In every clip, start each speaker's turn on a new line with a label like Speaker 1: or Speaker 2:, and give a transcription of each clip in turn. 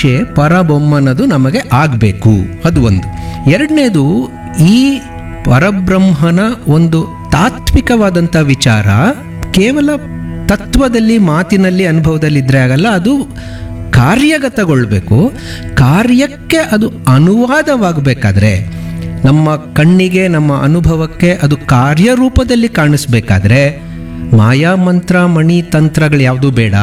Speaker 1: ಪರೀಕ್ಷೆ ಪರಬೊಮ್ಮನದು ನಮಗೆ ಆಗಬೇಕು ಅದು ಒಂದು ಎರಡನೇದು ಈ ಪರಬ್ರಹ್ಮನ ಒಂದು ತಾತ್ವಿಕವಾದಂಥ ವಿಚಾರ ಕೇವಲ ತತ್ವದಲ್ಲಿ ಮಾತಿನಲ್ಲಿ ಅನುಭವದಲ್ಲಿ ಇದ್ರೆ ಆಗಲ್ಲ ಅದು ಕಾರ್ಯಗತಗೊಳ್ಬೇಕು ಕಾರ್ಯಕ್ಕೆ ಅದು ಅನುವಾದವಾಗಬೇಕಾದ್ರೆ ನಮ್ಮ ಕಣ್ಣಿಗೆ ನಮ್ಮ ಅನುಭವಕ್ಕೆ ಅದು ಕಾರ್ಯರೂಪದಲ್ಲಿ ಕಾಣಿಸ್ಬೇಕಾದ್ರೆ ಮಾಯಾ ಮಂತ್ರ ಮಣಿ ತಂತ್ರಗಳು ಯಾವುದು ಬೇಡ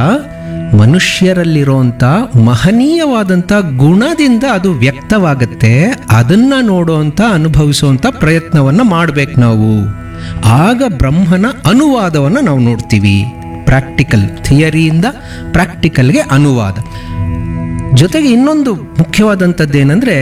Speaker 1: ಮನುಷ್ಯರಲ್ಲಿರುವಂಥ ಮಹನೀಯವಾದಂಥ ಗುಣದಿಂದ ಅದು ವ್ಯಕ್ತವಾಗುತ್ತೆ ಅದನ್ನ ನೋಡುವಂಥ ಅನುಭವಿಸುವಂಥ ಪ್ರಯತ್ನವನ್ನು ಮಾಡ್ಬೇಕು ನಾವು ಆಗ ಬ್ರಹ್ಮನ ಅನುವಾದವನ್ನು ನಾವು ನೋಡ್ತೀವಿ ಪ್ರಾಕ್ಟಿಕಲ್ ಥಿಯರಿಯಿಂದ ಪ್ರಾಕ್ಟಿಕಲ್ಗೆ ಅನುವಾದ ಜೊತೆಗೆ ಇನ್ನೊಂದು ಮುಖ್ಯವಾದಂಥದ್ದು ಏನಂದರೆ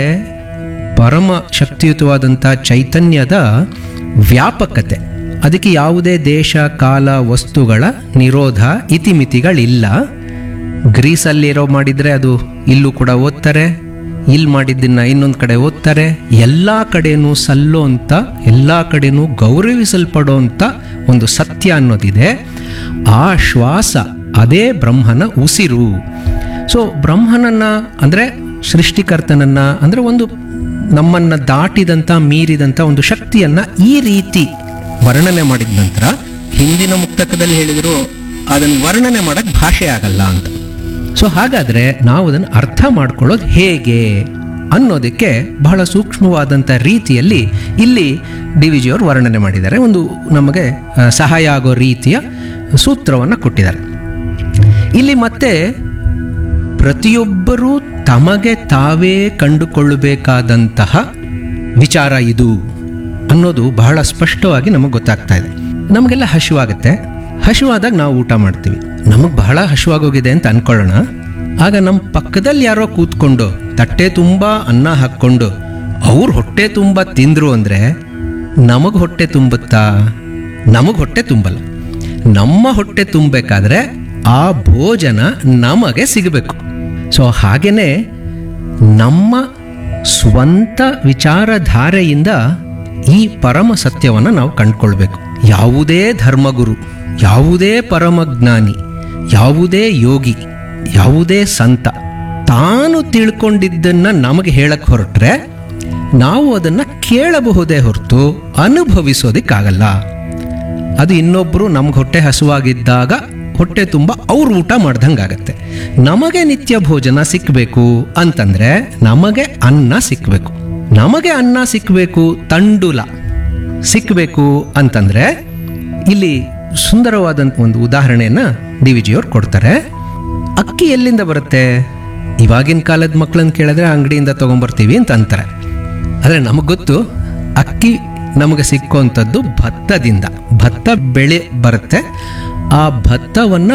Speaker 1: ಪರಮ ಶಕ್ತಿಯುತವಾದಂಥ ಚೈತನ್ಯದ ವ್ಯಾಪಕತೆ ಅದಕ್ಕೆ ಯಾವುದೇ ದೇಶ ಕಾಲ ವಸ್ತುಗಳ ನಿರೋಧ ಇತಿಮಿತಿಗಳಿಲ್ಲ ಗ್ರೀಸಲ್ಲಿರೋ ಮಾಡಿದರೆ ಅದು ಇಲ್ಲೂ ಕೂಡ ಓದ್ತಾರೆ ಇಲ್ಲಿ ಮಾಡಿದ್ದನ್ನ ಇನ್ನೊಂದು ಕಡೆ ಓದ್ತಾರೆ ಎಲ್ಲ ಕಡೆನೂ ಸಲ್ಲೋ ಅಂತ ಎಲ್ಲ ಕಡೆನೂ ಗೌರವಿಸಲ್ಪಡೋ ಅಂತ ಒಂದು ಸತ್ಯ ಅನ್ನೋದಿದೆ ಆ ಶ್ವಾಸ ಅದೇ ಬ್ರಹ್ಮನ ಉಸಿರು ಸೊ ಬ್ರಹ್ಮನನ್ನ ಅಂದರೆ ಸೃಷ್ಟಿಕರ್ತನನ್ನ ಅಂದರೆ ಒಂದು ನಮ್ಮನ್ನ ದಾಟಿದಂಥ ಮೀರಿದಂಥ ಒಂದು ಶಕ್ತಿಯನ್ನ ಈ ರೀತಿ ವರ್ಣನೆ ಮಾಡಿದ ನಂತರ ಹಿಂದಿನ ಮುಕ್ತಕದಲ್ಲಿ ಹೇಳಿದ್ರು ಅದನ್ನು ವರ್ಣನೆ ಮಾಡಕ್ ಭಾಷೆ ಆಗಲ್ಲ ಅಂತ ಸೊ ಹಾಗಾದ್ರೆ ನಾವು ಅದನ್ನು ಅರ್ಥ ಮಾಡ್ಕೊಳ್ಳೋದು ಹೇಗೆ ಅನ್ನೋದಕ್ಕೆ ಬಹಳ ಸೂಕ್ಷ್ಮವಾದಂಥ ರೀತಿಯಲ್ಲಿ ಇಲ್ಲಿ ಡಿ ವಿ ಜಿಯವರು ವರ್ಣನೆ ಮಾಡಿದ್ದಾರೆ ಒಂದು ನಮಗೆ ಆ, ಸಹಾಯ ಆಗೋ ರೀತಿಯ ಸೂತ್ರವನ್ನು ಕೊಟ್ಟಿದ್ದಾರೆ ಇಲ್ಲಿ ಮತ್ತೆ ಪ್ರತಿಯೊಬ್ಬರೂ ತಮಗೆ ತಾವೇ ಕಂಡುಕೊಳ್ಳಬೇಕಾದಂತಹ ವಿಚಾರ ಇದು ಅನ್ನೋದು ಬಹಳ ಸ್ಪಷ್ಟವಾಗಿ ನಮಗೆ ಗೊತ್ತಾಗ್ತಾ ಇದೆ ನಮಗೆಲ್ಲ ಹಸಿವಾಗುತ್ತೆ ಹಸಿವಾದಾಗ ನಾವು ಊಟ ಮಾಡ್ತೀವಿ ನಮಗೆ ಬಹಳ ಹಸಿವಾಗೋಗಿದೆ ಅಂತ ಅನ್ಕೊಳ್ಳೋಣ ಆಗ ನಮ್ಮ ಪಕ್ಕದಲ್ಲಿ ಯಾರೋ ಕೂತ್ಕೊಂಡು ತಟ್ಟೆ ತುಂಬ ಅನ್ನ ಹಾಕ್ಕೊಂಡು ಅವ್ರ ಹೊಟ್ಟೆ ತುಂಬ ತಿಂದ್ರು ಅಂದರೆ ನಮಗೆ ಹೊಟ್ಟೆ ತುಂಬುತ್ತಾ ನಮಗೆ ಹೊಟ್ಟೆ ತುಂಬಲ್ಲ ನಮ್ಮ ಹೊಟ್ಟೆ ತುಂಬಬೇಕಾದ್ರೆ ಆ ಭೋಜನ ನಮಗೆ ಸಿಗಬೇಕು ಸೊ ಹಾಗೇನೆ ನಮ್ಮ ಸ್ವಂತ ವಿಚಾರಧಾರೆಯಿಂದ ಈ ಪರಮ ಸತ್ಯವನ್ನು ನಾವು ಕಂಡುಕೊಳ್ಬೇಕು ಯಾವುದೇ ಧರ್ಮಗುರು ಯಾವುದೇ ಪರಮಜ್ಞಾನಿ ಯಾವುದೇ ಯೋಗಿ ಯಾವುದೇ ಸಂತ ತಾನು ತಿಳ್ಕೊಂಡಿದ್ದನ್ನ ನಮಗೆ ಹೇಳಕ್ ಹೊರಟ್ರೆ ನಾವು ಅದನ್ನ ಕೇಳಬಹುದೇ ಹೊರತು ಅನುಭವಿಸೋದಿಕ್ಕಾಗಲ್ಲ ಅದು ಇನ್ನೊಬ್ಬರು ನಮ್ಗೆ ಹೊಟ್ಟೆ ಹಸುವಾಗಿದ್ದಾಗ ಹೊಟ್ಟೆ ತುಂಬ ಅವ್ರು ಊಟ ಮಾಡ್ದಂಗಾಗತ್ತೆ ನಮಗೆ ನಿತ್ಯ ಭೋಜನ ಸಿಕ್ಕಬೇಕು ಅಂತಂದ್ರೆ ನಮಗೆ ಅನ್ನ ಸಿಕ್ಕಬೇಕು ನಮಗೆ ಅನ್ನ ಸಿಕ್ಕಬೇಕು ತಂಡುಲ ಸಿಕ್ಕಬೇಕು ಅಂತಂದ್ರೆ ಇಲ್ಲಿ ಸುಂದರವಾದಂಥ ಒಂದು ಉದಾಹರಣೆಯನ್ನ ಡಿ ವಿ ಜಿಯವ್ರು ಕೊಡ್ತಾರೆ ಅಕ್ಕಿ ಎಲ್ಲಿಂದ ಬರುತ್ತೆ ಇವಾಗಿನ ಕಾಲದ ಮಕ್ಕಳನ್ನ ಕೇಳಿದ್ರೆ ಅಂಗಡಿಯಿಂದ ತಗೊಂಬರ್ತೀವಿ ಅಂತ ಅಂತಾರೆ ಆದರೆ ನಮಗೆ ಗೊತ್ತು ಅಕ್ಕಿ ನಮಗೆ ಸಿಕ್ಕುವಂಥದ್ದು ಭತ್ತದಿಂದ ಭತ್ತ ಬೆಳೆ ಬರುತ್ತೆ ಆ ಭತ್ತವನ್ನು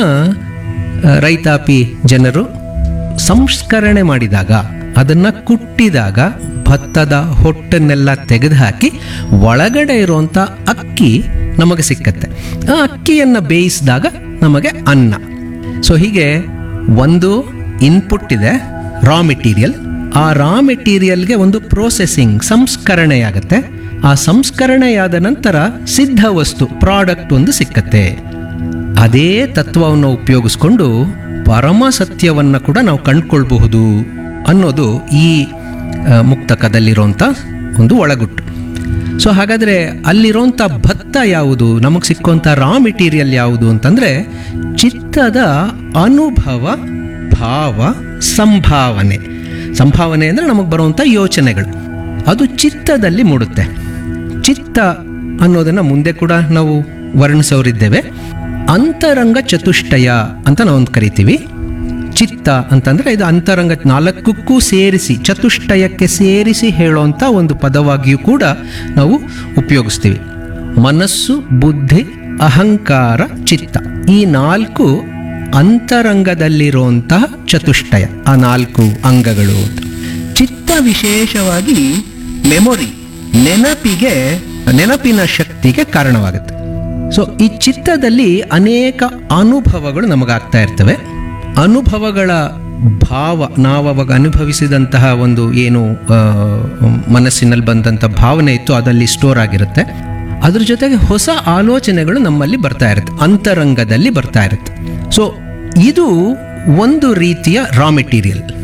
Speaker 1: ರೈತಾಪಿ ಜನರು ಸಂಸ್ಕರಣೆ ಮಾಡಿದಾಗ ಅದನ್ನು ಕುಟ್ಟಿದಾಗ ಭತ್ತದ ಹೊಟ್ಟನ್ನೆಲ್ಲ ತೆಗೆದುಹಾಕಿ ಒಳಗಡೆ ಇರುವಂಥ ಅಕ್ಕಿ ನಮಗೆ ಸಿಕ್ಕತ್ತೆ ಆ ಅಕ್ಕಿಯನ್ನು ಬೇಯಿಸಿದಾಗ ನಮಗೆ ಅನ್ನ ಸೊ ಹೀಗೆ ಒಂದು ಇನ್ಪುಟ್ ಇದೆ ರಾ ಮೆಟೀರಿಯಲ್ ಆ ರಾ ಮೆಟೀರಿಯಲ್ಗೆ ಒಂದು ಪ್ರೋಸೆಸಿಂಗ್ ಸಂಸ್ಕರಣೆಯಾಗತ್ತೆ ಆ ಸಂಸ್ಕರಣೆಯಾದ ನಂತರ ಸಿದ್ಧ ವಸ್ತು ಪ್ರಾಡಕ್ಟ್ ಒಂದು ಸಿಕ್ಕತ್ತೆ ಅದೇ ತತ್ವವನ್ನು ಉಪಯೋಗಿಸ್ಕೊಂಡು ಪರಮ ಸತ್ಯವನ್ನು ಕೂಡ ನಾವು ಕಂಡುಕೊಳ್ಬಹುದು ಅನ್ನೋದು ಈ ಆ, ಮುಕ್ತಕದಲ್ಲಿರುವಂಥ ಒಂದು ಒಳಗುಟ್ಟು ಸೊ ಹಾಗಾದರೆ ಅಲ್ಲಿರೋಂಥ ಭತ್ತ ಯಾವುದು ನಮಗೆ ಸಿಕ್ಕುವಂಥ ರಾ ಮೆಟೀರಿಯಲ್ ಯಾವುದು ಅಂತಂದರೆ ಚಿತ್ತದ ಅನುಭವ ಭಾವ ಸಂಭಾವನೆ ಸಂಭಾವನೆ ಅಂದರೆ ನಮಗೆ ಬರುವಂಥ ಯೋಚನೆಗಳು ಅದು ಚಿತ್ತದಲ್ಲಿ ಮೂಡುತ್ತೆ ಚಿತ್ತ ಅನ್ನೋದನ್ನು ಮುಂದೆ ಕೂಡ ನಾವು ವರ್ಣಿಸೋರಿದ್ದೇವೆ ಅಂತರಂಗ ಚತುಷ್ಟಯ ಅಂತ ನಾವೊಂದು ಕರಿತೀವಿ ಚಿತ್ತ ಅಂತಂದ್ರೆ ಇದು ಅಂತರಂಗ ನಾಲ್ಕಕ್ಕೂ ಸೇರಿಸಿ ಚತುಷ್ಟಯಕ್ಕೆ ಸೇರಿಸಿ ಹೇಳುವಂಥ ಒಂದು ಪದವಾಗಿಯೂ ಕೂಡ ನಾವು ಉಪಯೋಗಿಸ್ತೀವಿ ಮನಸ್ಸು ಬುದ್ಧಿ ಅಹಂಕಾರ ಚಿತ್ತ ಈ ನಾಲ್ಕು ಅಂತರಂಗದಲ್ಲಿರುವಂತಹ ಚತುಷ್ಟಯ ಆ ನಾಲ್ಕು ಅಂಗಗಳು ಅಂತ ಚಿತ್ತ ವಿಶೇಷವಾಗಿ ಮೆಮೊರಿ ನೆನಪಿಗೆ ನೆನಪಿನ ಶಕ್ತಿಗೆ ಕಾರಣವಾಗುತ್ತೆ ಸೊ ಈ ಚಿತ್ತದಲ್ಲಿ ಅನೇಕ ಅನುಭವಗಳು ನಮಗಾಗ್ತಾ ಇರ್ತವೆ ಅನುಭವಗಳ ಭಾವ ನಾವು ಅವಾಗ ಅನುಭವಿಸಿದಂತಹ ಒಂದು ಏನು ಆ, ಮನಸ್ಸಿನಲ್ಲಿ ಬಂದಂಥ ಭಾವನೆ ಇತ್ತು ಅದಲ್ಲಿ ಸ್ಟೋರ್ ಆಗಿರುತ್ತೆ ಅದ್ರ ಜೊತೆಗೆ ಹೊಸ ಆಲೋಚನೆಗಳು ನಮ್ಮಲ್ಲಿ ಬರ್ತಾ ಇರುತ್ತೆ ಅಂತರಂಗದಲ್ಲಿ ಬರ್ತಾ ಇರುತ್ತೆ ಸೊ ಇದು ಒಂದು ರೀತಿಯ ರಾ ಮೆಟೀರಿಯಲ್